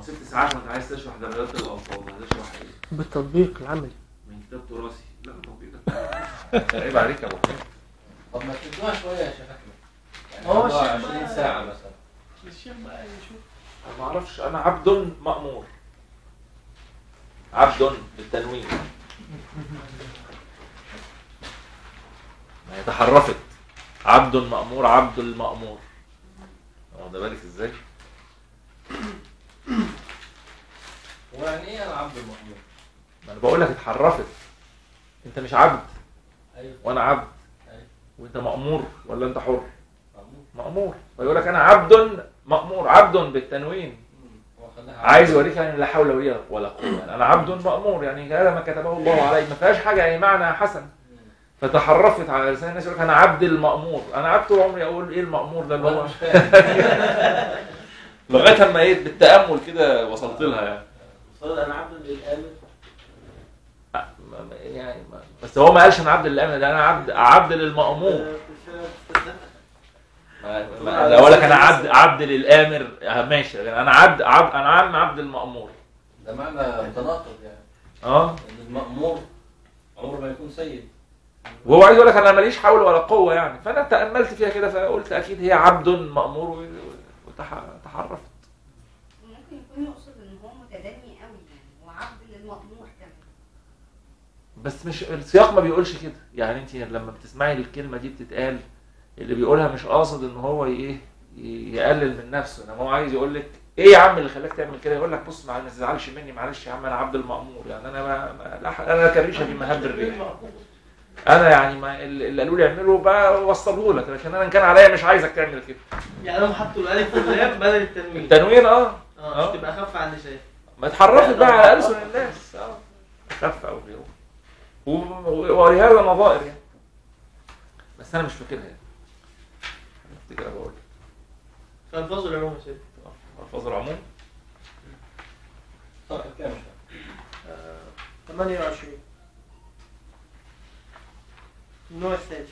ست ساعات وانت عايز تشرح درجات الالفاظ هتشرح ايه؟ بالتطبيق العملي من كتاب تراثي لا تطبيق ده عيب عليك يا ابو حميد طب ما تدوها شويه يا شيخ احمد يعني هو خدوها الشيخ 20 بقى- ساعه مثلا الشيخ بقى يشوف انا ما اعرفش انا عبد مأمور عبد بالتنوين ما هي تحرفت عبد مأمور عبد المأمور واخد بالك ازاي؟ ويعني ايه انا عبد المأمور؟ ما انا بقول لك اتحرفت انت مش عبد ايوه وانا عبد ايوه وانت مأمور ولا انت حر؟ مأمور مأمور فيقول لك انا عبد مأمور عبد بالتنوين مم. هو خلاها عايز يوريك يعني لا حول ولا ولا قوه يعني انا عبد مأمور يعني هذا ما كتبه الله علي ما فيهاش حاجه يعني معنى حسن مم. فتحرفت على لسان الناس يقول لك انا عبد المأمور انا عبد طول عمري اقول ايه المأمور ده اللي وانا هو مش فاهم لغايه اما ايه بالتامل كده وصلت لها يعني صار انا عبد للامر ما- ما- يعني ما- بس هو ما قالش انا عبد للامر ده انا عبد عبد للمأمور ما- ما- لو اقول لك انا عبد عبد للامر آه، ماشي لكن انا عبد عبد انا عم عبد المأمور ده معنى متناقض يعني اه ان المأمور عمره ما يكون سيد وهو عايز يقول لك انا ماليش حول ولا قوه يعني فانا تاملت فيها كده فقلت اكيد هي عبد مامور وتحرفت ممكن يكون يقصد ان هو متدني قوي يعني وعبد للمأمور كمان بس مش السياق ما بيقولش كده يعني انت لما بتسمعي الكلمه دي بتتقال اللي بيقولها مش قاصد ان هو ايه ي- يقلل من نفسه انما هو عايز يقول لك ايه يا عم اللي خلاك تعمل كده يقول لك بص ما ما تزعلش مني معلش يا عم انا عبد المأمور يعني انا ما ما- لا- انا كريشه في مهب الريح انا يعني ما اللي قالوا لي اعمله بوصله لك لكن انا ان كان عليا مش عايزك تعمل كده يعني هم حطوا الالف واللام بدل التنوين التنوين اه اه آه. عشان تبقى اخف عن اللسان ما اتحرفت بقى على ألسن الناس اه خف او غيره و- ولهذا نظائر يعني بس انا مش فاكرها يعني افتكر بقول فالفاظ العلوم يا سيدي الفاظ العموم صفحه كام يا شيخ؟ آه، 28 النوع الثالث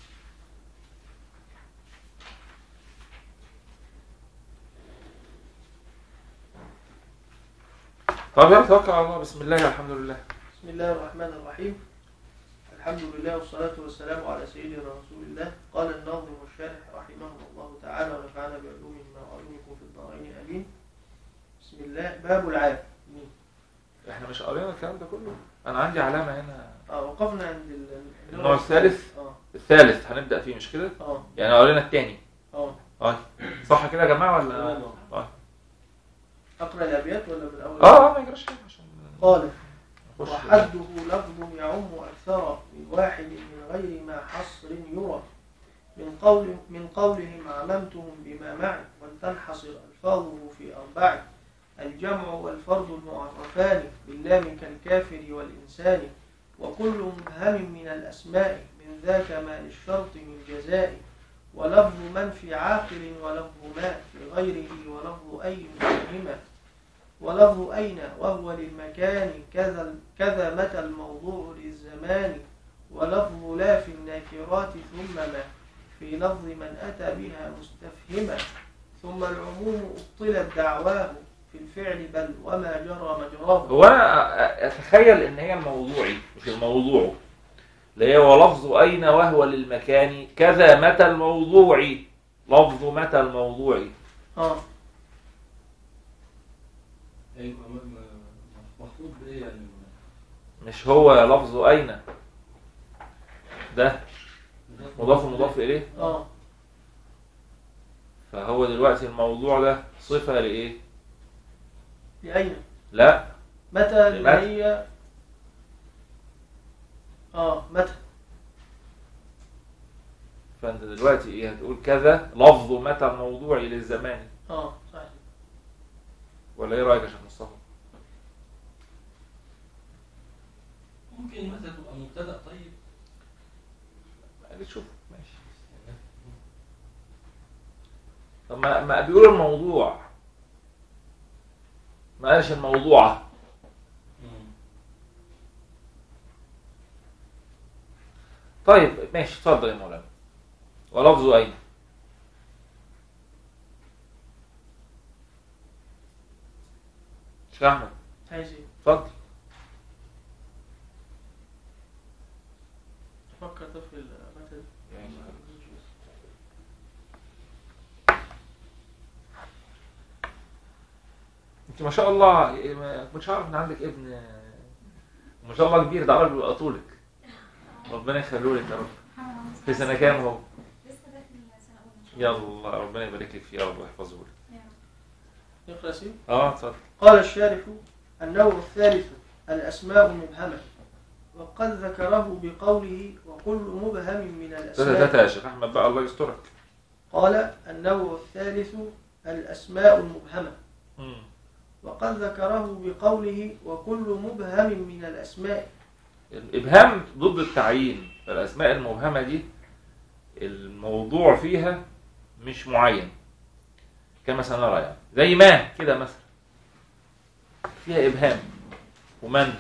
طب يلا توكل على الله بسم الله الحمد لله بسم الله الرحمن الرحيم الحمد لله والصلاة والسلام على سيدنا رسول الله قال الناظم الشارح رحمه الله تعالى ونفعنا بعلومهما وعلومكم في الدارين آمين بسم الله باب العام احنا مش قرينا الكلام ده كله انا عندي علامه هنا اه وقفنا عند ال- النوع الثالث؟ اه الثالث هنبدا فيه مش كده اه يعني قرينا الثاني اه اه صح كده يا جماعه ولا تمام. اه اقرا الابيات ولا من الاول اه ما يجراش حاجه عشان قال نخش وحده لفظ يعم أكثر من واحد من غير ما حصر يرى من قول من قولهم عممتهم بما معي ولتنحصر ألفاظه في أربع الجمع والفرد المعرفان باللام كالكافر والإنسان وكل مبهم من الأسماء من ذاك ما للشرط من جزاء ولفظ من في عاقل ولفظ ما في غيره ولفظ أي منهما ولفظ أين وهو للمكان كذا كذا متى الموضوع للزمان ولفظ لا في الناكرات ثم ما في لفظ من أتى بها مستفهما ثم العموم أبطلت دعواه في الفعل بل وما جرى مجراه هو انا اتخيل ان هي الموضوعي مش الموضوع اللي هي ولفظ اين وهو للمكان كذا متى الموضوعي لفظ متى الموضوعي اه ايوه م- م- مخطوط بايه يعني مش هو لفظ اين ده مضاف مضاف اليه اه فهو دلوقتي الموضوع ده صفه لايه لأين لا متى اللي لمتى؟ هي اه متى فانت دلوقتي ايه هتقول كذا لفظ متى الموضوعي للزمان اه صحيح ولا ايه رايك يا شيخ مصطفى ممكن مثلا تبقى مبتدا طيب اللي تشوف ماشي طب ما ما بيقول الموضوع ما قالش الموضوعة مم. طيب ماشي اتفضل يا مولانا ولفظه أين شيخ احمد عايز ايه؟ اتفضل فكر طب في المثل انت ما شاء الله ما كنتش عارف ان عندك ابن ما شاء الله كبير ده عربي بيبقى طولك ربنا يخليه لك يا رب في سنه كام هو لسه داخل سنة أولى إن شاء الله يلا ربنا يبارك لك فيه يا رب ويحفظه لك يا رب. نقرأ سيب اه اتفضل قال الشارح النوع الثالث الأسماء المبهمة وقد ذكره بقوله وكل مبهم من تاتا الأسماء تاتا يا شيخ احمد بقى الله يسترك قال النوع الثالث الأسماء المبهمة مم. وقد ذكره بقوله وكل مبهم من الأسماء الابهام ضد التعيين فالاسماء المبهمه دي الموضوع فيها مش معين كما سنرى يعني زي ما كده مثلا فيها ابهام ومن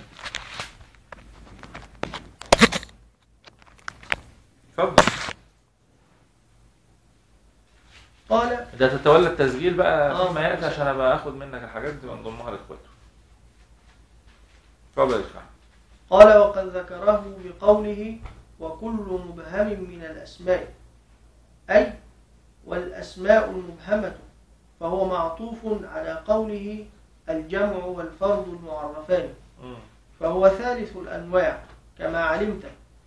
اتفضل قال ده تتولى التسجيل بقى آه. فيما ياتي عشان ابقى اخد منك الحاجات دي وانضمها لاخواته اتفضل يا شيخ قال وقد ذكره بقوله وكل مبهم من الأسماء أي والأسماء المبهمة فهو معطوف على قوله الجمع والفرد المعرفان مم. فهو ثالث الأنواع كما علمت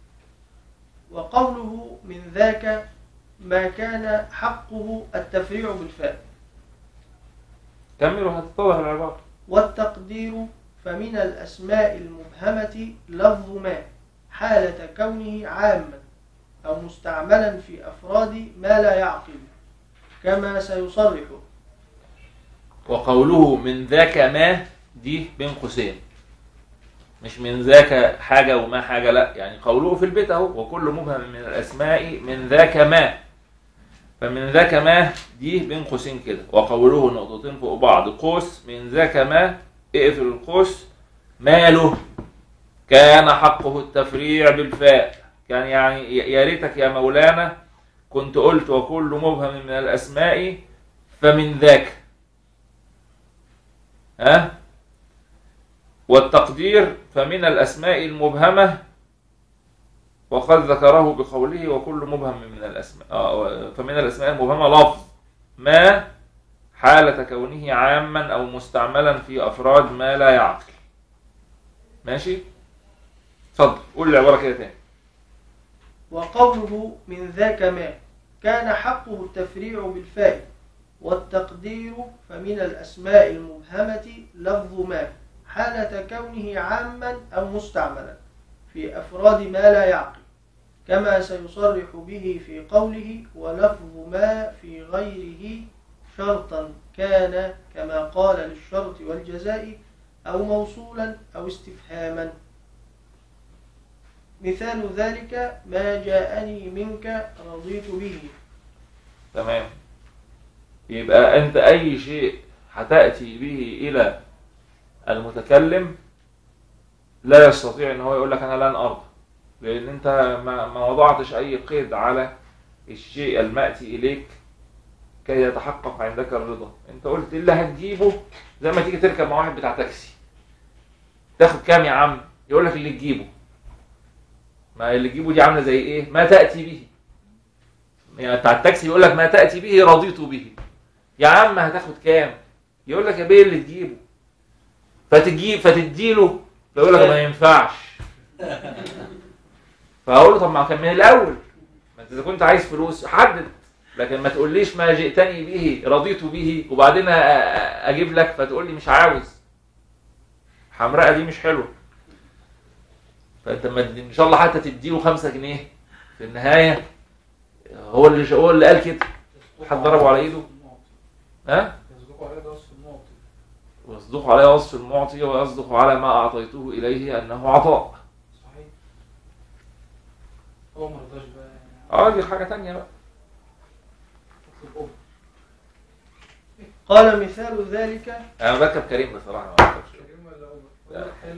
وقوله من ذاك ما كان حقه التفريع بالفاء كمل وهتتضح العباره والتقدير فمن الأسماء المبهمة لفظ ما حالة كونه عاما أو مستعملا في أفراد ما لا يعقل كما سيصرح وقوله من ذاك ما دي بين قوسين مش من ذاك حاجة وما حاجة لا يعني قوله في البيت اهو وكل مبهم من الأسماء من ذاك ما فمن ذاك ما دي بين قوسين كده وقوله نقطتين فوق بعض قوس من ذاك ما اقفل القوس ماله كان حقه التفريع بالفاء كان يعني يا ريتك يا مولانا كنت قلت وكل مبهم من الأسماء فمن ذاك ها والتقدير فمن الأسماء المبهمة وقد ذكره بقوله وكل مبهم من الأسماء آه، فمن الأسماء المبهمة لفظ ما حالة كونه عاما أو مستعملا في أفراد ما لا يعقل ماشي اتفضل قول العبارة كده تاني وقوله من ذاك ما كان حقه التفريع بالفاء والتقدير فمن الأسماء المبهمة لفظ ما حالة كونه عاما أو مستعملا في أفراد ما لا يعقل كما سيصرح به في قوله ولفظ ما في غيره شرطا كان كما قال للشرط والجزاء أو موصولا أو استفهاما مثال ذلك ما جاءني منك رضيت به تمام يبقى أنت أي شيء هتأتي به إلى المتكلم لا يستطيع ان هو يقول لك انا لن ارضى لان انت ما, ما وضعتش اي قيد على الشيء المأتي اليك كي يتحقق عندك الرضا انت قلت اللي هتجيبه زي ما تيجي تركب مع واحد بتاع تاكسي تاخد كام يا عم يقول لك اللي تجيبه ما اللي تجيبه دي عامله زي ايه ما تأتي به يعني بتاع التاكسي يقول لك ما تأتي به رضيت به يا عم هتاخد كام يقول لك يا بيه اللي تجيبه فتجيب فتديله فيقول لك ما ينفعش فاقول له طب ما كان من الاول ما انت اذا كنت عايز فلوس حدد لكن ما تقوليش ما جئتني به رضيت به وبعدين أ- أ- اجيب لك فتقول لي مش عاوز حمراء دي مش حلوه فانت ما تدي- ان شاء الله حتى تديله خمسة جنيه في النهايه هو اللي هو اللي قال كده حد ضربه على ايده ها يصدقوا عليه ده وصف المعطي ويصدق عليه وصف المعطي ويصدق على ما أعطيته إليه أنه عطاء صحيح هو ما رضاش بقى يعني اه دي حاجة تانية بقى اطلب اوفر قال مثال ذلك أنا بركب كريم بصراحة ما بركبش كريم ولا اوفر ولا حلو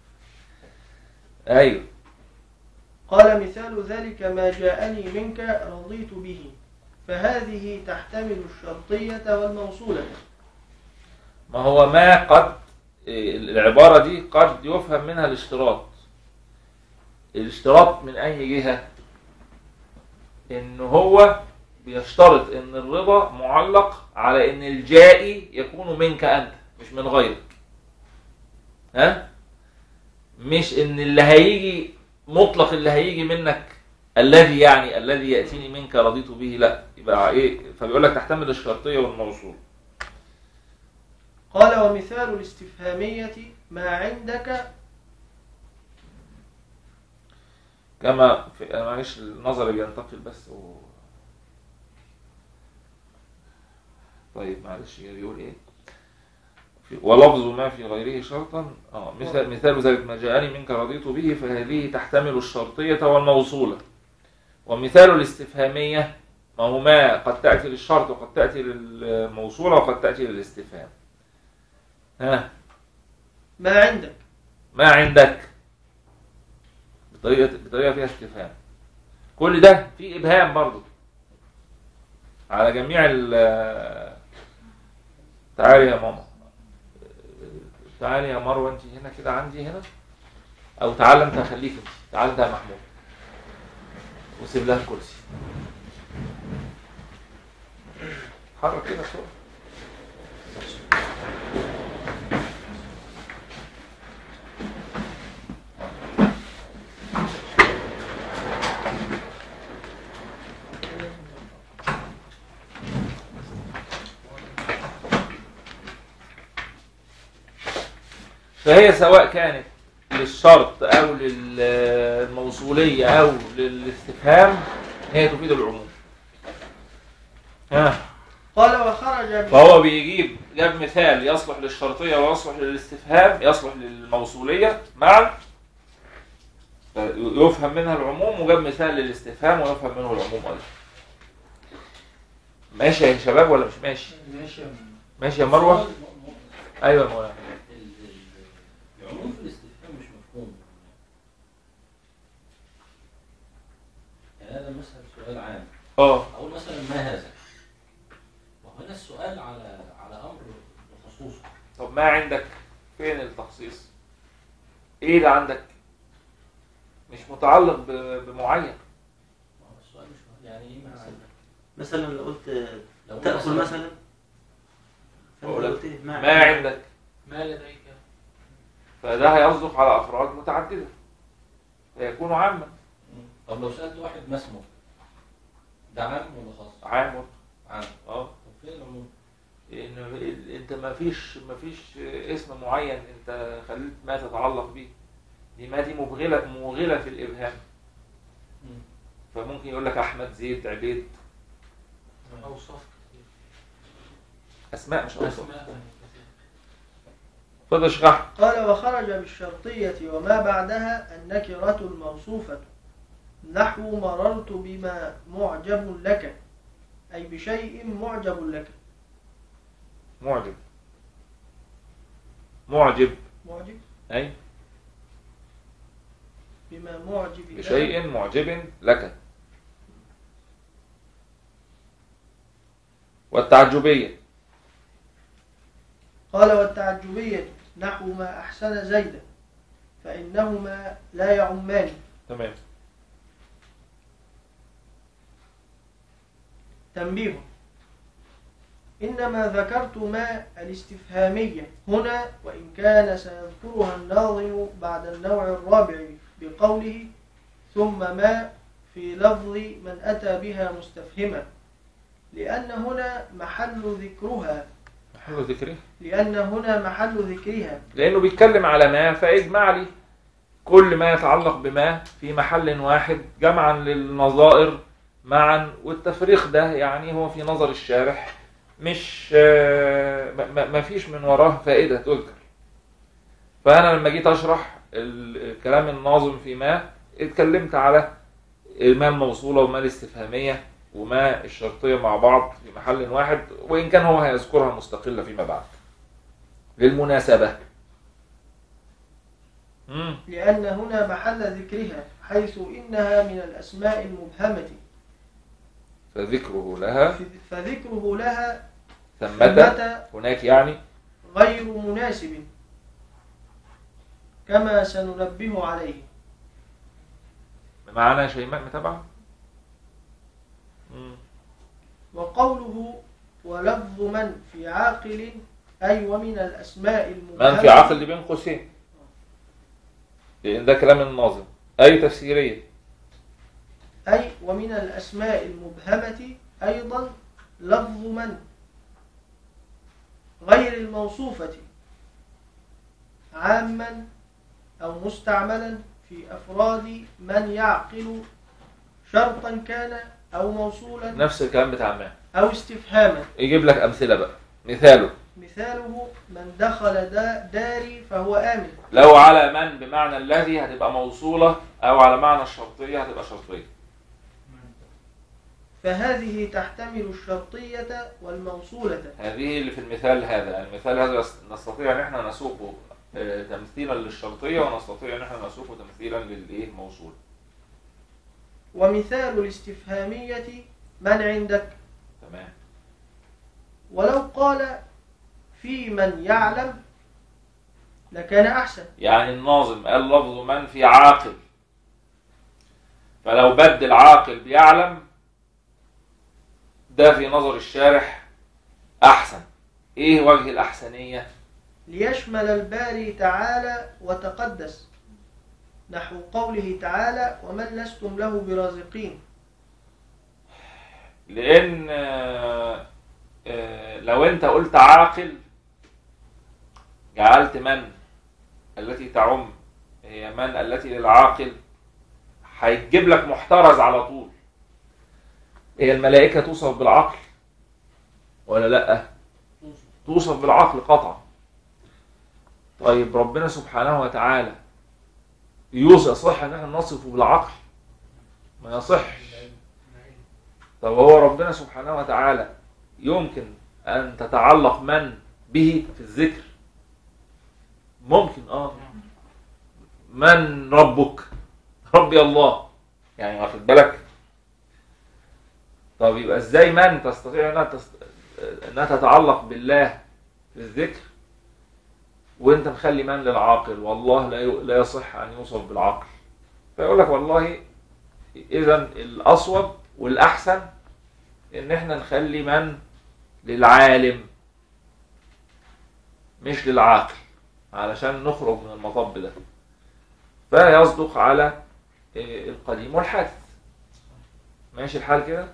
أيوه قال مثال ذلك ما جاءني منك رضيت به فهذه تحتمل الشرطية والموصولة ما هو ما قد إيه، العبارة دي قد يفهم منها الاشتراط الاشتراط من أي جهة إن هو بيشترط إن الرضا معلق على إن الجائي يكون منك أنت مش من غيرك ها مش إن اللي هيجي مطلق اللي هيجي منك الذي يعني الذي يأتيني منك رضيت به لا يبقى إيه فبيقول لك تحتمل الشرطية والموصول قال ومثال الاستفهامية ما عندك كما في أنا معلش النظر بينتقل بس و... طيب معلش بيقول ايه في- ولفظ ما في غيره شرطا اه مثال مثال ذلك ما جاءني منك رضيت به فهذه تحتمل الشرطية والموصولة ومثال الاستفهامية ما هو ما قد تأتي للشرط وقد تأتي للموصولة وقد تأتي للاستفهام ها ما عندك ما عندك بطريقة بطريقة فيها استفهام كل ده فيه إبهام برضو على جميع ال تعالي يا ماما تعالي يا مروة انت هنا كده عندي هنا او تعال انت خليك انت تعال انت يا محمود وسيب لها الكرسي حرك كده بسرعة فهي سواء كانت للشرط او للموصولية او للاستفهام هي تفيد العموم ها قال وخرج ب- فهو بيجيب جاب مثال يصلح للشرطية ويصلح للاستفهام يصلح للموصولية معا يفهم منها العموم وجاب مثال للاستفهام ويفهم منه العموم أيضا ماشي يا شباب ولا مش ماشي ماشي ماشي يا مروة ايوه يا مولانا ال- ال- العموم في الاستفهام مش مفهوم يعني انا لما اسال سؤال عام اه اقول مثلا ما هذا وهنا السؤال على على امر بخصوصه طب ما عندك فين التخصيص ايه اللي عندك مش متعلق ب- بمعين ما هو السؤال مش يعني ايه ما عندك مثلا لو قلت لو تاكل مثلا فأنت أقول لك قلت إيه؟ ما عندك ما لديك فده هيصدق على افراد متعدده فيكون عاما طب لو سالت واحد ما اسمه ده عام ولا خاص؟ عام عام اه طب فين العموم؟ ان ال- انت ما فيش ما فيش اسم معين انت خليت ما تتعلق به دي ما دي مبغله موغله في الابهام مم. فممكن يقول لك احمد زيد عبيد أوصاف كتير اسماء مش اوصاف أسماء كتير. اتفضل اشرح قال وخرج بالشرطية وما بعدها النكرة الموصوفة نحو مررت بما معجب لك أي بشيء معجب لك معجب معجب معجب اي بما معجب لك بشيء معجب لك والتعجبية قال والتعجبية نحو ما أحسن زيدا فإنهما لا يعمان تمام تنبيه إنما ذكرت ما الاستفهامية هنا وإن كان سيذكرها الناظم بعد النوع الرابع بقوله ثم ما في لفظ من أتى بها مستفهما لأن هنا محل ذكرها حلو ذكري لأن هنا محل ذكرها لأنه بيتكلم على ما فيجمع لي كل ما يتعلق بما في محل واحد جمعا للنظائر معا والتفريق ده يعني هو في نظر الشارح مش آه، ما- ما ما فيش من وراه فائدة تذكر فأنا لما جيت أشرح ال- كلام الناظم في ما اتكلمت على ما الموصولة وما الاستفهامية وما الشرطية مع بعض في محل واحد وإن كان هو هيذكرها مستقلة فيما بعد للمناسبة مم. لأن هنا محل ذكرها حيث إنها من الأسماء المبهمة فذكره لها فذكره لها ثمة ثمة هناك يعني غير مناسب كما سننبه عليه معانا شيماء متابعة مم. وقوله ولفظ من في عاقل أي ومن الأسماء المبهمة من في عقل بين قوسين لأن ده كلام الناظم أي تفسيرية أي ومن الأسماء المبهمة أيضا لفظ من غير الموصوفة عاما أو مستعملا في أفراد من يعقل شرطا كان أو موصولا نفس الكلام بتاع ما أو استفهاما يجيب لك أمثلة بقى مثاله مثاله من دخل دا داري فهو آمن لو على من بمعنى الذي هتبقى موصولة أو على معنى الشرطية هتبقى شرطية فهذه تحتمل الشرطية والموصولة هذه اللي في المثال هذا المثال هذا يس- نستطيع ان احنا نسوقه آه، تمثيلا للشرطية ونستطيع ان احنا نسوقه تمثيلا للايه موصول ومثال الاستفهامية من عندك تمام ولو قال في من يعلم لكان أحسن يعني الناظم قال لفظ من في عاقل فلو بدل عاقل بيعلم ده في نظر الشارح احسن ايه وجه الاحسنية ليشمل الباري تعالى وتقدس نحو قوله تعالى ومن لستم له برازقين لان آه، آه، لو انت قلت عاقل جعلت من التي تعم هي من التي للعاقل هيجيب لك محترز على طول هي الملائكة توصف بالعقل ولا لا توصف بالعقل قطعا طيب ربنا سبحانه وتعالى يوصف صح ان احنا نصفه بالعقل ما يصحش طب هو ربنا سبحانه وتعالى يمكن أن تتعلق من به في الذكر ممكن اه من ربك ربي الله يعني واخد بالك طب يبقى ازاي من تستطيع انها تست... انها تتعلق بالله في الذكر وانت مخلي من للعاقل والله لا ي... لا يصح ان يوصف بالعقل فيقول لك والله اذا الاصوب والاحسن ان احنا نخلي من للعالم مش للعاقل علشان نخرج من المطب ده فيصدق على إيه، القديم والحادث ماشي الحال كده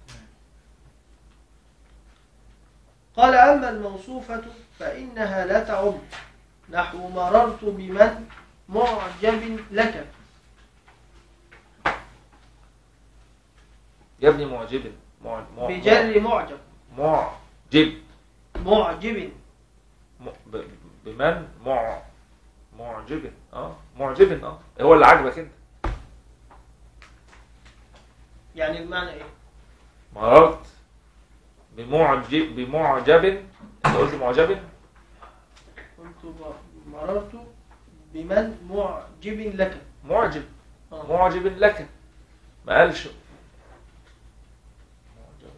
قال أما الموصوفة فإنها لا تعم نحو مررت بمن معجب لك يا ابني معجب مع... مع... بجر معجب معجب معجب م... ب... بمن مع معجب اه معجب اه هو اللي عاجبك انت يعني المعنى إيه؟ مررت بمعجب بمعجب انت قلت معجب قلت ب- مررت بمن معجب لك معجب آه. معجب لك ما قالش معجب.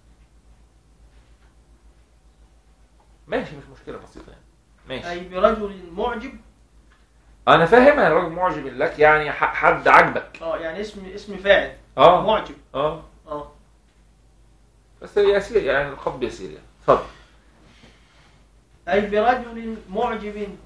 ماشي مش مشكلة بسيطة يعني ماشي أي برجل معجب انا فاهمها الراجل معجب لك يعني ح- حد عاجبك اه يعني اسم اسم فاعل اه معجب اه اه بس يسير يعني الخط يسير يعني اتفضل أي برجل معجب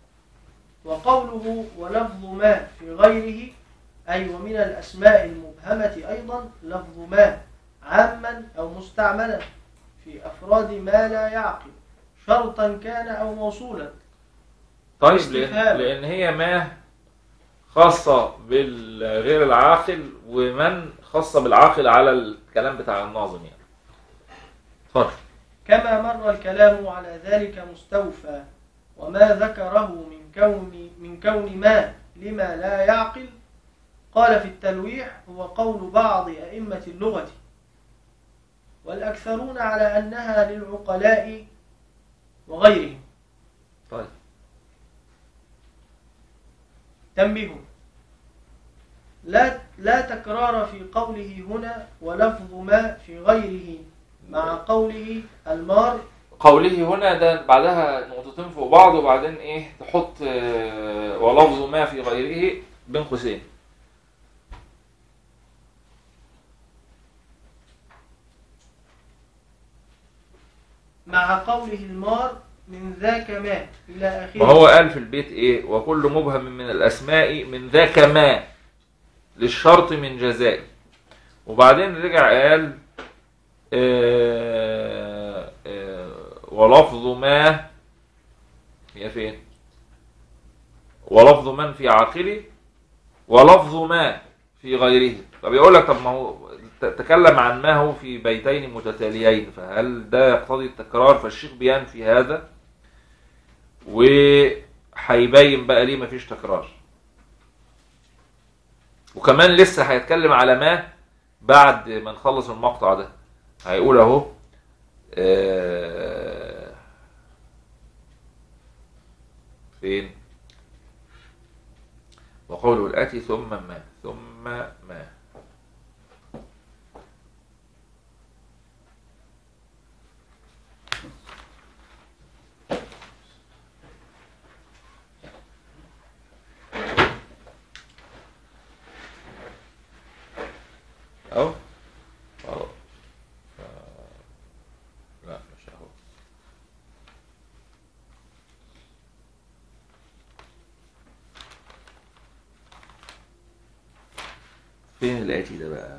وقوله ولفظ ما في غيره أي ومن الأسماء المبهمة أيضا لفظ ما عاما أو مستعملا في أفراد ما لا يعقل شرطا كان أو موصولا طيب استفهام. لأن, لأن هي ما خاصة بالغير العاقل ومن خاصة بالعاقل على الكلام بتاع الناظم يعني اتفضل كما مر الكلام على ذلك مستوفى وما ذكره من كون من كون ما لما لا يعقل قال في التلويح هو قول بعض أئمة اللغة والأكثرون على أنها للعقلاء وغيرهم طيب تنبيه لا لا تكرار في قوله هنا ولفظ ما في غيره مع قوله المار قوله هنا ده بعدها نقطتين فوق بعض وبعدين ايه تحط آه، ولفظ ما في غيره بين قوسين مع قوله المار من ذاك ما إلى آخره ما هو قال في البيت ايه وكل مبهم من الاسماء من ذاك ما للشرط من جزاء وبعدين رجع قال آه آه ولفظ ما هي فين ولفظ من في عاقله ولفظ ما في غيره طب يقول لك طب ما هو ت- تكلم عن ما هو في بيتين متتاليين فهل ده يقتضي التكرار فالشيخ بينفي هذا وهيبين بقى ليه مفيش تكرار وكمان لسه هيتكلم على ما بعد ما نخلص المقطع ده هيقول اهو آه، فين وقوله الآتي ثم ما ثم ما أهو خلاص ف- لا مش أهو فين الآتي ده بقى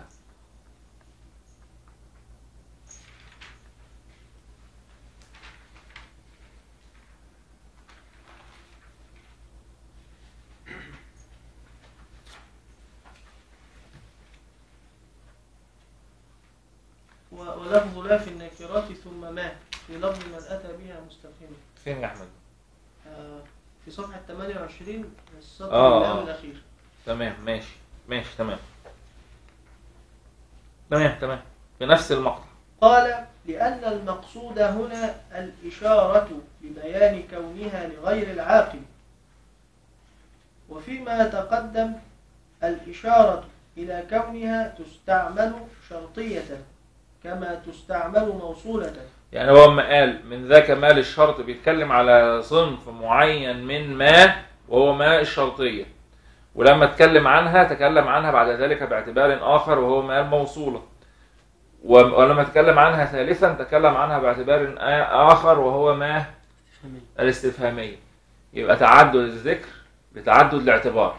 و- ولفظ لا في النكرات ثم ما في لفظ من أتى بها مستفهما فين يا أحمد آه، في صفحة 28 السطر آه. الأول الأخير تمام ماشي ماشي تمام تمام تمام في نفس المقطع قال لأن المقصود هنا الإشارة ببيان كونها لغير العاقل وفيما تقدم الإشارة إلى كونها تستعمل شرطية كما تستعمل موصولة يعني هو لما قال من ذاك مال الشرط بيتكلم على صنف معين من ما وهو ما الشرطية ولما اتكلم عنها تكلم عنها بعد ذلك باعتبار آخر وهو ما الموصولة و- ولما تكلم عنها ثالثا تكلم عنها باعتبار آ- آخر وهو ما الاستفهامية يبقى تعدد الذكر بتعدد الاعتبار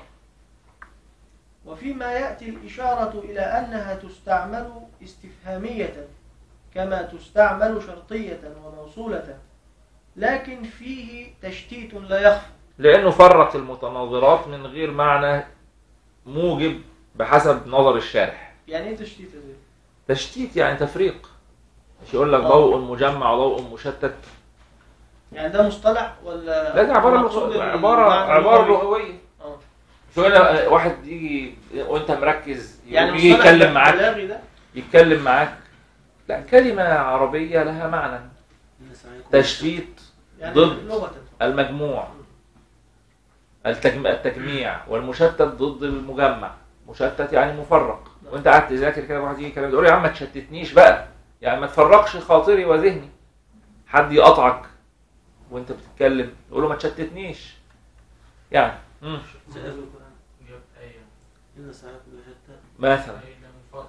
وفيما يأتي الإشارة إلى أنها تستعمل استفهامية كما تستعمل شرطية وموصولة لكن فيه تشتيت لا يخفى لأنه فرق المتناظرات من غير معنى موجب بحسب نظر الشارح يعني ايه تشتيت يا زيد؟ تشتيت يعني تفريق مش يقول لك آه. ضوء مجمع وضوء مشتت يعني ده مصطلح ولا لا دي عبارة مقصود لغ- عبارة المعنى عبارة اللغوي؟ لغوية آه. مش يقول لك واحد يجي وانت مركز يعني يجي مصطلح يتكلم معاك البلاغي ده يتكلم معاك لا كلمة عربية لها معنى الناس عليكم. تشتيت يعني ضد. لغة المجموع التجم... التجميع والمشتت ضد المجمع مشتت يعني مفرق وانت قاعد تذاكر كده واحد يجي يتكلم تقول له يا عم ما تشتتنيش بقى يعني ما تفرقش خاطري وذهني حد يقطعك وانت بتتكلم تقول له ما تشتتنيش يعني مم. زي أهل القرآن جاب آية إن سعيكم لشتى مثلا آية لا مفرق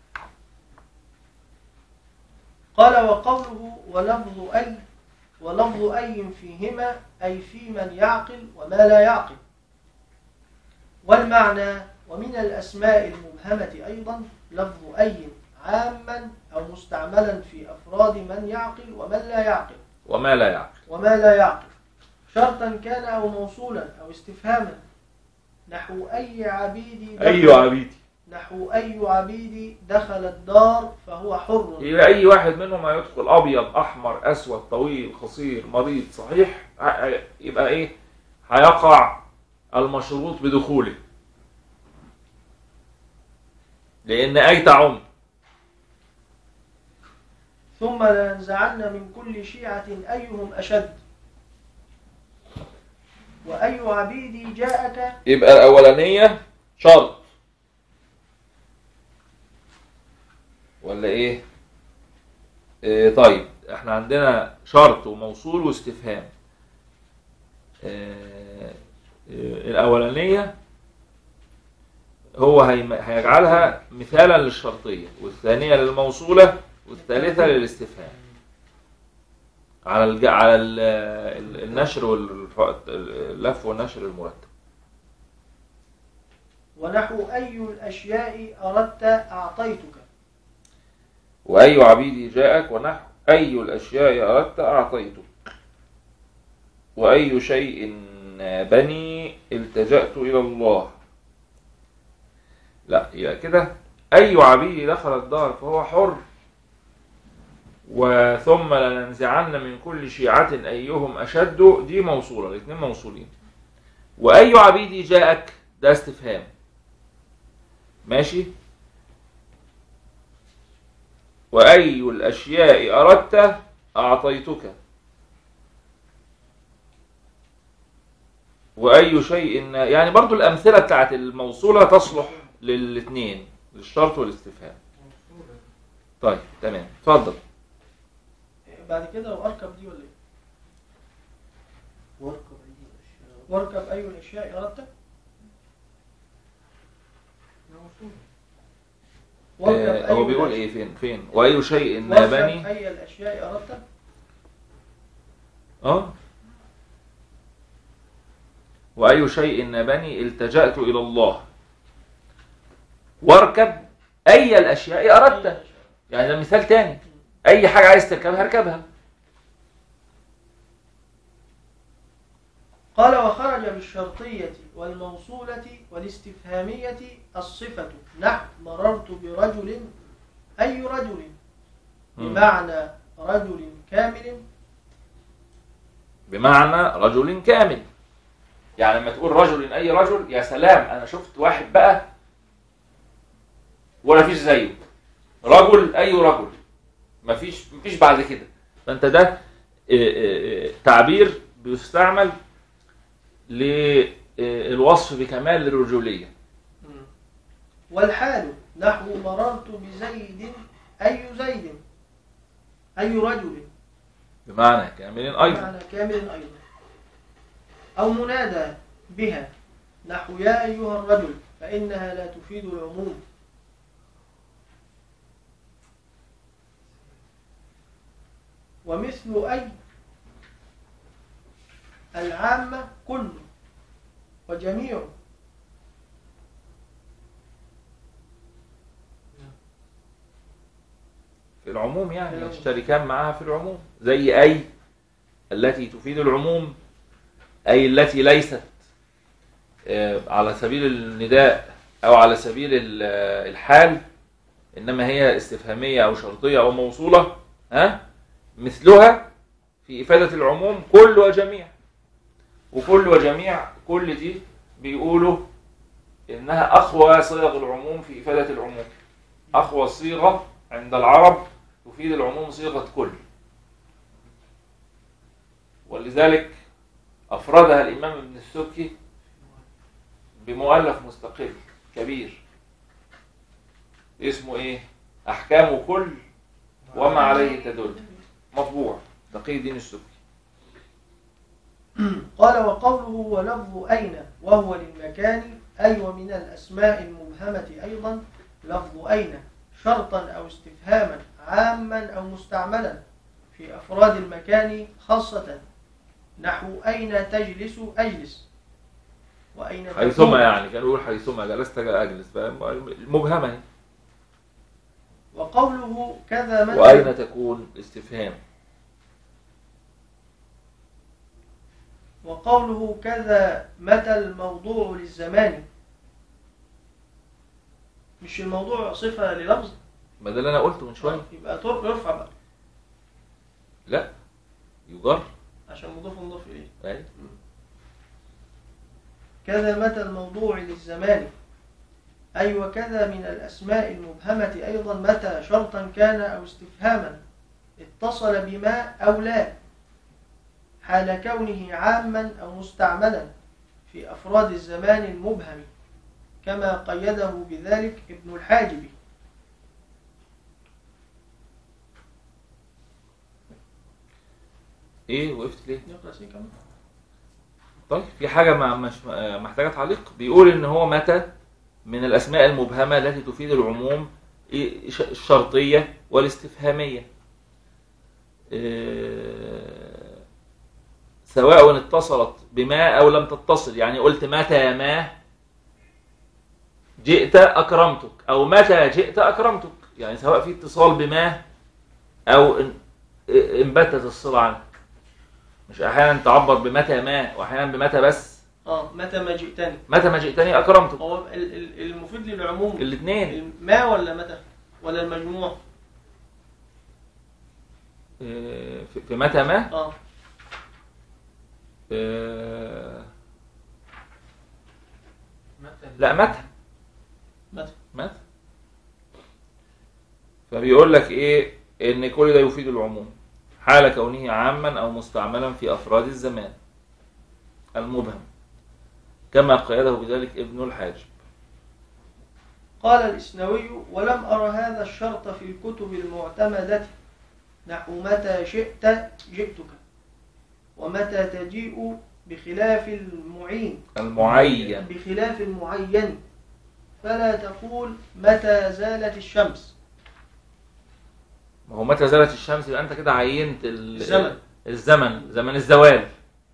قال وقوله ولفظ أي ولفظ أي فيهما أي في من يعقل وما لا يعقل والمعنى ومن الأسماء المبهمة أيضا لفظ أي عاما أو مستعملا في أفراد من يعقل ومن لا يعقل وما لا يعقل وما لا يعقل شرطا كان أو موصولا أو استفهاما نحو أي عبيدي دخل ايوه عبيدي نحو أي عبيدي دخل الدار فهو حر يبقى اي واحد منهم هيدخل ابيض احمر اسود طويل قصير مريض صحيح ه- ه- يبقى ايه هيقع المشروط بدخوله لان اي تعم ثم لننزعن من كل شيعة أيهم أشد وأي عبيدي جاءك يبقى الاولانيه شرط ولا ايه, إيه طيب احنا عندنا شرط وموصول واستفهام إيه إيه الأولانية هو هيم- هيجعلها مثالا للشرطية والثانية للموصولة والثالثة للاستفهام على الج... على ال... ال- النشر واللف والنشر المرتب ونحو أي الأشياء أردت أعطيتك وأي عبيدي جاءك ونحو أي الأشياء أردت أعطيتك وأي شيء بني التجأت إلى الله لا يبقى كده أي عبيدي دخل الدار فهو حر وثم لننزعن من كل شيعة أيهم أشد دي موصولة الاثنين موصولين وأي عبيدي جاءك ده استفهام ماشي وأي الأشياء أردت أعطيتك وأي شيء يعني برضو الأمثلة بتاعت الموصولة تصلح للاثنين للشرط والاستفهام طيب تمام اتفضل بعد كده وأركب دي ولا إيه؟ واركب أيدي الأشياء واركب أي الأشياء أردت واركب آه، هو أي بيقول الأشياء- ايه فين فين وأي شيء واركب بني أي الأشياء أردت اه وأي شيء نبني التجأت إلى الله واركب أي الأشياء أي أردت الأشياء. يعني ده مثال تاني أي حاجة عايز تركبها اركبها قال وخرج بالشرطية والموصولة والاستفهامية الصفة نحو مررت برجل أي رجل مم. بمعنى رجل كامل بمعنى رجل كامل يعني لما تقول رجل أي رجل يا سلام أنا شفت واحد بقى ولا فيش زيه رجل أي رجل مفيش مفيش بعد كده فأنت ده آه، آه، آه، تعبير بيستعمل للوصف بكمال الرجولية والحال نحو مررت بزيد أي زيد أي رجل بمعنى كامل أيضا بمعنى كامل أيضا أو منادى بها نحو يا أيها الرجل فإنها لا تفيد العموم ومثل أي العامة كل وجميع في العموم يعني العموم. يشتركان معها في العموم زي أي التي تفيد العموم أي التي ليست آه، على سبيل النداء أو على سبيل ال- آه، الحال إنما هي استفهامية أو شرطية أو موصولة ها مثلها في إفادة العموم كل وجميع وكل وجميع كل دي بيقولوا إنها أقوى صيغ العموم في إفادة العموم أقوى صيغة عند العرب تفيد العموم صيغة كل ولذلك أفردها الإمام ابن السبكي بمؤلف مستقل كبير اسمه إيه؟ أحكام كل وما عليه تدل مطبوع تقي الدين السبكي قال وقوله ولفظ أين وهو للمكان أي ومن الأسماء المبهمة أيضا لفظ أين شرطا أو استفهاما عاما أو مستعملا في أفراد المكان خاصة نحو أين تجلس أجلس وأين تكون حيثما يعني كان يقول حيثما جلست أجلس فاهم؟ مبهمة هي. وقوله كذا من وأين تكون استفهام وقوله كذا متى الموضوع للزمان مش الموضوع صفة للفظ ما ده اللي أنا قلته من شوية يبقى تر- يرفع بقى لا يجر عشان مضاف مضاف إليه أيوة. كذا متى الموضوع للزمان أي وكذا من الأسماء المبهمة أيضا متى شرطا كان أو استفهاما اتصل بما أو لا حال كونه عاما أو مستعملا في أفراد الزمان المبهم كما قيده بذلك ابن الحاجب إيه وقفت ليه؟ نقرأ سي كمان طيب في حاجة ما مش آه، محتاجة تعليق بيقول إن هو متى من الأسماء المبهمة التي تفيد العموم إيه، ش- الشرطية والاستفهامية آه، سواء اتصلت بما أو لم تتصل يعني قلت متى ما جئت أكرمتك أو متى جئت أكرمتك يعني سواء في اتصال بما أو ان- انبتت الصلة عنك مش أحيانا تعبر بمتى ما وأحيانا بمتى بس اه متى ما جئتني متى ما جئتني أكرمتك هو ال- ال- المفيد للعموم الاثنين ما ولا متى ولا المجموع آه، في في متى ما اه آه، متى لا متى متى متى فبيقول لك ايه ان كل ده يفيد العموم حال كونه عاما او مستعملا في افراد الزمان المبهم كما قيده بذلك ابن الحاجب قال الإسنوي ولم أر هذا الشرط في الكتب المعتمدة نحو متى شئت جئتك ومتى تجيء بخلاف المعين المعين بخلاف المعين فلا تقول متى زالت الشمس ما هو متى زالت الشمس يبقى انت كده عينت ال- الزمن. الزمن زمن الزوال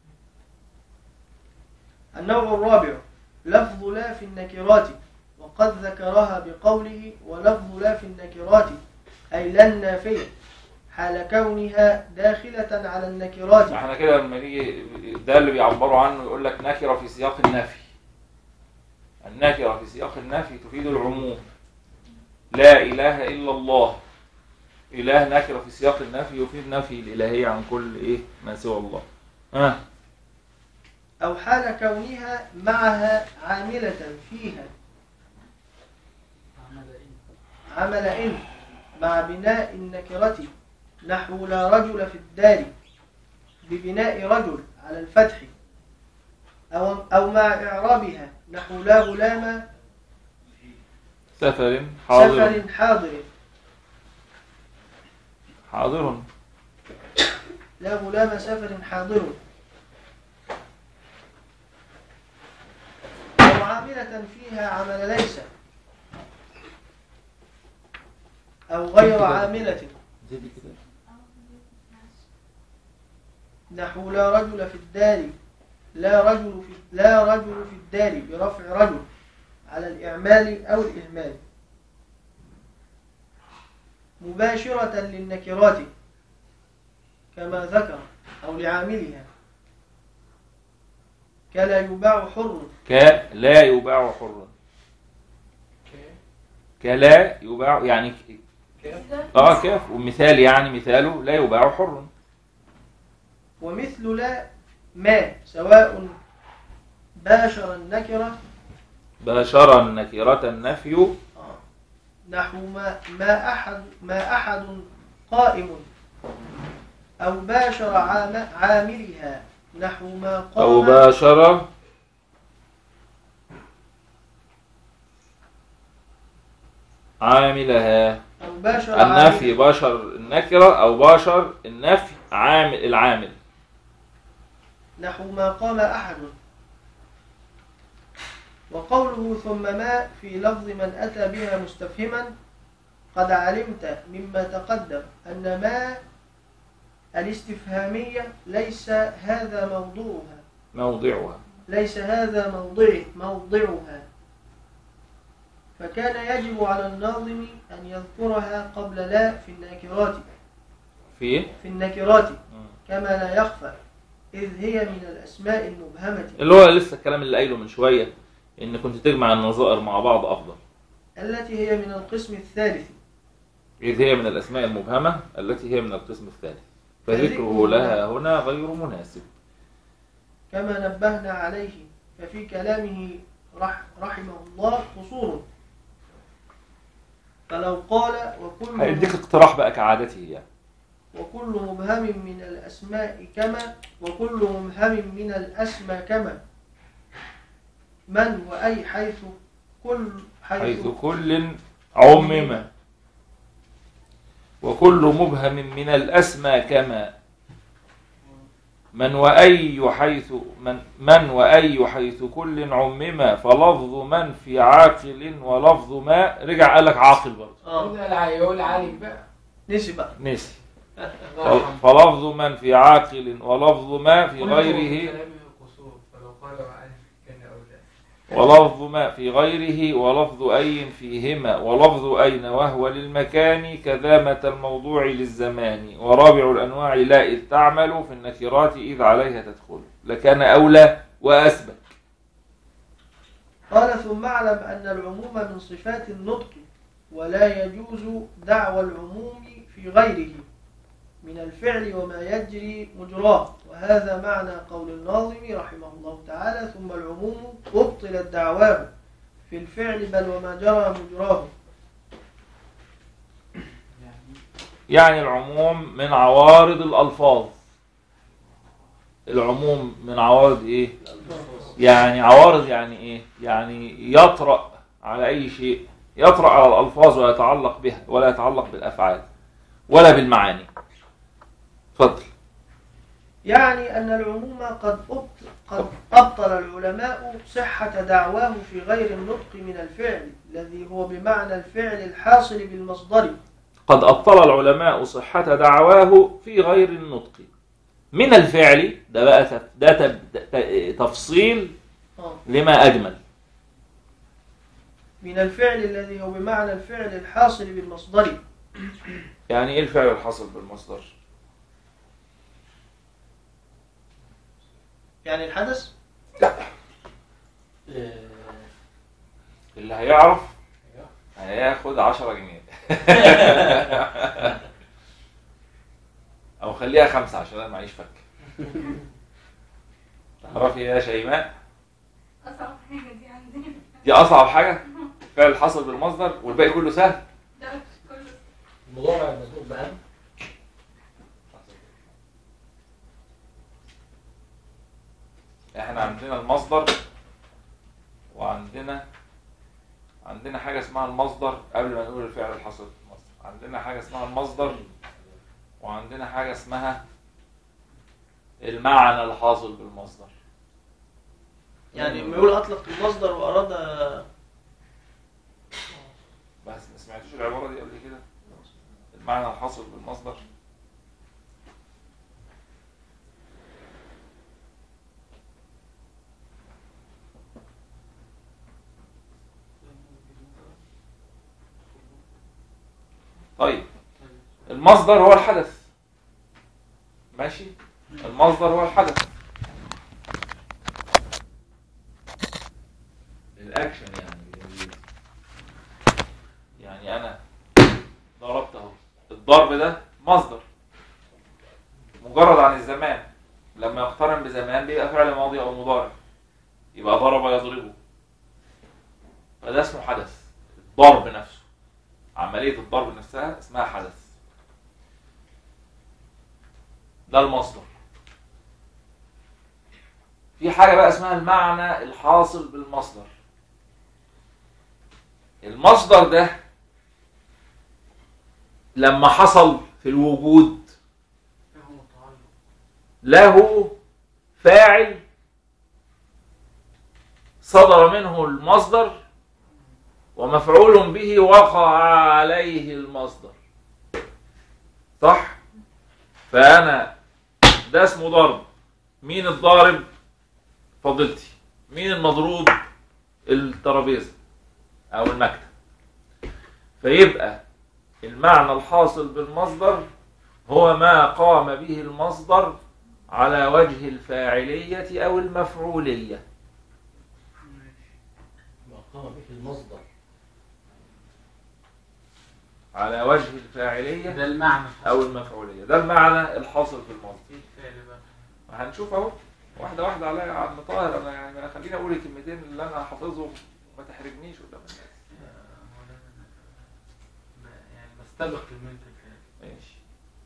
النوع الرابع لفظ لا في النكرات وقد ذكرها بقوله ولفظ لا في النكرات أي لا النافية حال كونها داخلة على النكرات احنا كده لما نيجي ده اللي بيعبروا عنه يقول لك نكره في سياق النفي النكره في سياق النفي تفيد العموم لا اله الا الله اله نكره في سياق النفي يفيد نفي الالهيه عن كل ايه ما سوى الله ها أو حال كونها معها عاملة فيها عمل إيه؟ عمل إن مع بناء النكرة نحو لا رجل في الدار ببناء رجل على الفتح أو, أو مع إعرابها نحو لا غلام سفر حاضر سفر حاضر حاضر لا غلام سفر حاضر أو عاملة فيها عمل ليس أو غير عاملة زيدي كده نحو لا رجل في الدار لا رجل في لا رجل في الدار برفع رجل على الإعمال أو الإهمال مباشرة للنكرات كما ذكر أو لعاملها كلا يباع حر ك لا يباع حرا كلا يباع يعني ك- اه كاف ومثال يعني مثاله لا يباع حرا ومثل لا ما سواء باشر النكرة باشر النكرة النفي آه. نحو ما ما أحد ما أحد قائم أو باشر عام عاملها نحو ما قام أو باشر عاملها أو باشر النفي عامل- باشر النكرة أو باشر النفي عامل العامل نحو ما قام أحد وقوله ثم ما في لفظ من أتى بها مستفهما قد علمت مما تقدم أن ما الاستفهامية ليس هذا موضوعها موضعها ليس هذا موضع موضعها فكان يجب على الناظم أن يذكرها قبل لا في النكرات في في النكرات كما لا يخفى إذ هي من الأسماء المبهمة اللي هو لسه الكلام اللي قايله من شوية إن كنت تجمع النظائر مع بعض أفضل التي هي من القسم الثالث إذ هي من الأسماء المبهمة التي هي من القسم الثالث فذكره فذكره لها هنا غير مناسب كما نبهنا عليه ففي كلامه رح رحمه الله قصور فلو قال وكل هيديك اقتراح بقى كعادته يعني وكل مبهم من الأسماء كما وكل مبهم من الأسماء كما من وأي حيث كل حيث, حيث كل عمم وكل مبهم من الأسمى كما من وأي حيث من, من وأي حيث كل عمم فلفظ من في عاقل ولفظ ما رجع قال لك عاقل برضه اه ده اللي هيقول عليك بقى نسي بقى نسي الله يرحمه. فلفظ من في عاقل ولفظ ما في كل غيره كلامه قصور فلو قال وعن كان أولى ولفظ ما في غيره ولفظ أي فيهما ولفظ أين وهو للمكان كذامة الموضوع للزمان ورابع الأنواع لا إذ تعمل في النكرات إذ عليها تدخل لكان أولى وأثبت قال ثم اعلم أن العموم من صفات النطق ولا يجوز دعوى العموم في غيره من الفعل وما يجري مجراه وهذا معنى قول الناظم رحمه الله تعالى ثم العموم أبطلت دعواه في الفعل بل وما جرى مجراه يعني العموم من عوارض الألفاظ العموم من عوارض إيه؟ يعني عوارض يعني إيه؟ يعني يطرأ على أي شيء يطرأ على الألفاظ ويتعلق بها ولا يتعلق بالأفعال ولا بالمعاني اتفضل يعني أن العموم قد أبطل, قد أبطل العلماء صحة دعواه في غير النطق من الفعل الذي هو بمعنى الفعل الحاصل بالمصدر قد أبطل العلماء صحة دعواه في غير النطق من الفعل ده بقى تف- ده تب- ت- تفصيل آه. لما أجمل من الفعل الذي هو بمعنى الفعل الحاصل بالمصدر يعني إيه الفعل الحاصل بالمصدر؟ يعني الحدث اللي هيعرف هياخد 10 جنيه او خليها خمسة عشان انا معيش فك تعرفي يا شيماء أصعب حاجة دي عندنا دي اصعب حاجة الفعل الحاصل بالمصدر والباقي كله سهل ده مش كله المضارع المسبوق بأن احنا عندنا المصدر وعندنا عندنا حاجة اسمها المصدر قبل ما نقول الفعل الحاصل في المصدر عندنا حاجة اسمها المصدر وعندنا حاجة اسمها المعنى الحاصل بالمصدر يعني لما يقول أطلق المصدر وأراد بس ما سمعتوش العبارة دي قبل كده المعنى الحاصل بالمصدر طيب المصدر هو الحدث ماشي المصدر هو الحدث الاكشن يعني بالإنجليزي. يعني انا ضربت اهو الضرب ده مصدر مجرد عن الزمان لما يقترن بزمان بيبقى فعل ماضي او مضارع يبقى ضرب يضربه فده اسمه حدث الضرب نفسه عملية الضرب نفسها اسمها حدث ده المصدر في حاجة بقى اسمها المعنى الحاصل بالمصدر المصدر ده لما حصل في الوجود هو متعلق له فاعل صدر منه المصدر ومفعول به وقع عليه المصدر صح فانا ده اسمه ضرب مين الضارب فضيلتي مين المضروب الترابيزه او المكتب فيبقى المعنى الحاصل بالمصدر هو ما قام به المصدر على وجه الفاعلية أو المفعولية ما قام به المصدر على وجه الفاعلية ده المعنى أو المفعولية ده المعنى الحاصل في المصدر ايه الفعل بقى هنشوف أهو واحدة واحدة عليا يا عم طاهر أنا يعني خليني أقول الكلمتين اللي أنا حافظهم وما تحرجنيش قدام الناس يا مولانا أنا ب- يعني بستبق المنتج يعني. ماشي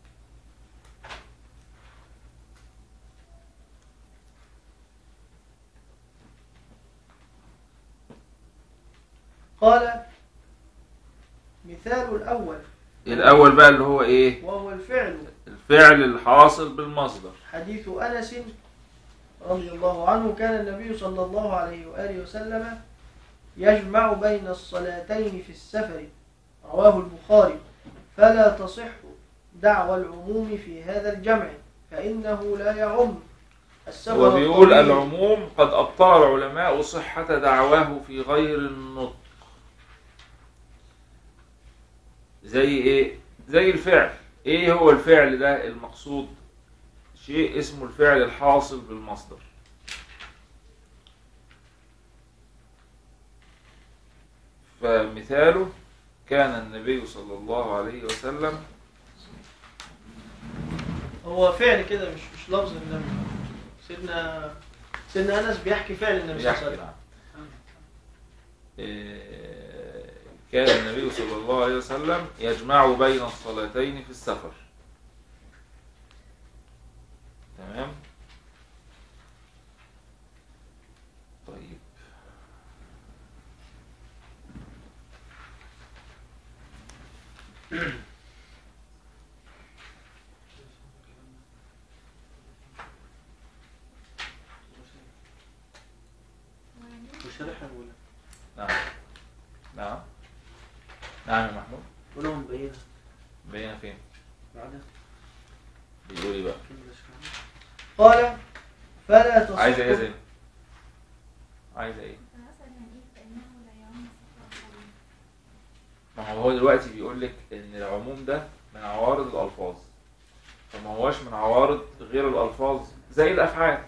قال مثال الأول الأول بقى اللي هو إيه وهو الفعل فعل الحاصل بالمصدر حديث أنس رضي الله عنه كان النبي صلى الله عليه وآله وسلم يجمع بين الصلاتين في السفر رواه البخاري فلا تصح دعوى العموم في هذا الجمع فإنه لا يعم السفر هو بيقول الطويل. العموم قد أبطل العلماء صحة دعواه في غير النطق زي ايه زي الفعل ايه هو الفعل ده المقصود شيء اسمه الفعل الحاصل بالمصدر فمثاله كان النبي صلى الله عليه وسلم هو فعل كده مش مش لفظ النبي سيدنا سيدنا أنس بيحكي فعل النبي صلى الله عليه يحكي وسلم إيه، كان النبي صلى الله عليه وسلم يجمع بين الصلاتين في السفر تمام طيب وشرحها ولا نعم نعم نعم يا محمود ولا مبينة بينا فين بعدها بيقول ايه بقى كمل اشرح قال فلا تصح عايزه ايه يا زين عايزه ايه أنا أسأل يعني إيه فإنه لا يعم السفر الطويل ما هو هو دلوقتي بيقول لك ان العموم ده من عوارض الالفاظ فما هوش من عوارض غير الالفاظ زي الافعال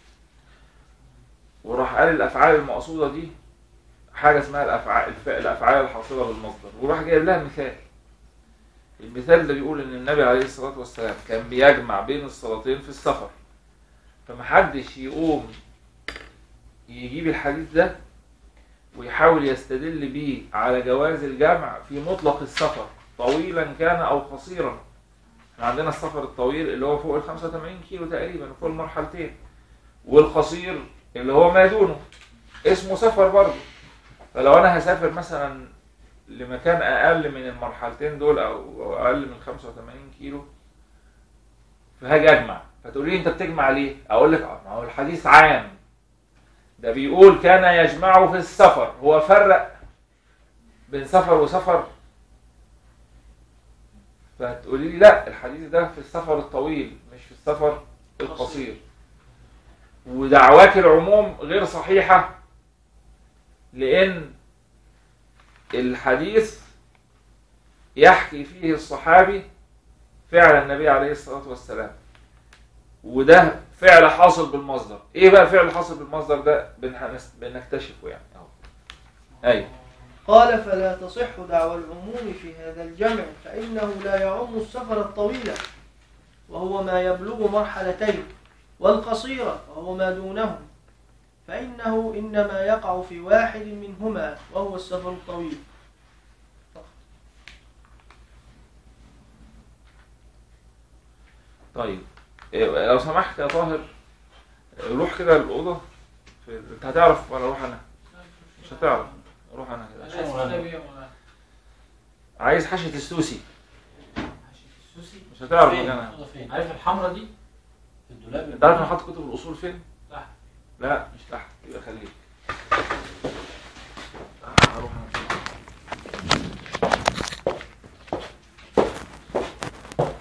وراح قال الافعال المقصوده دي حاجه اسمها الافعال الف... الافعال الحاصله بالمصدر وراح جايب لها مثال المثال ده بيقول ان النبي عليه الصلاه والسلام كان بيجمع بين الصلاتين في السفر فمحدش يقوم يجيب الحديث ده ويحاول يستدل بيه على جواز الجمع في مطلق السفر طويلا كان او قصيرا احنا عندنا السفر الطويل اللي هو فوق ال 85 كيلو تقريبا فوق المرحلتين والقصير اللي هو ما دونه اسمه سفر برضه فلو انا هسافر مثلا لمكان اقل من المرحلتين دول او أو اقل من 85 كيلو فهاجي اجمع فتقولي لي انت بتجمع ليه؟ اقول لك اه ما هو الحديث عام ده بيقول كان يجمع في السفر هو فرق بين سفر وسفر فتقولي لي لا الحديث ده في السفر الطويل مش في السفر القصير ودعواك العموم غير صحيحة لأن الحديث يحكي فيه الصحابي فعل النبي عليه الصلاة والسلام وده فعل حاصل بالمصدر ايه بقى فعل حاصل بالمصدر ده بنحنس- بنكتشفه يعني اهو ايوه قال فلا تصح دعوى العموم في هذا الجمع فإنه لا يعم السفر الطويل وهو ما يبلغ مرحلتين والقصير وهو ما دونه فإنه إنما يقع في واحد منهما وهو السفر الطويل طيب إيه، لو سمحت يا طاهر روح كده الأوضة في... انت هتعرف ولا اروح انا مش هتعرف اروح انا كده عشان مولانا. عايز حاشية السوسي السوسي مش هتعرف فين؟ مكانها محطوطة فين؟ عارف الحمرا دي؟ في الدولاب انت عارف انا حاطط كتب الاصول فين تحت. لا مش تحت يبقى خليك